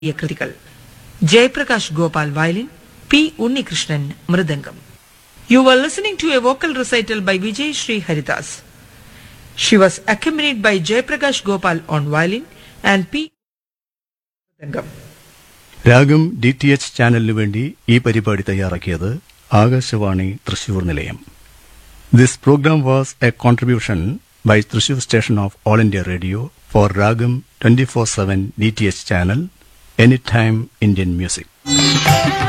ഈ കൃതികൾ Jayaprakash Gopal violin P Unnikrishnan mridangam you are listening to a vocal recital by Vijay Sri Haridas she was accompanied by Jayaprakash Gopal on violin and P mridangam ragam D T H ചാനലിനു വേണ്ടി ഈ പരിപാടി തയ്യാറാക്കിയത് ആകാശവാണി തൃശൂർ നിലയം this programme was a contribution by Thrissur station of All India Radio for Raagam twenty four seven D T H channel any time Indian music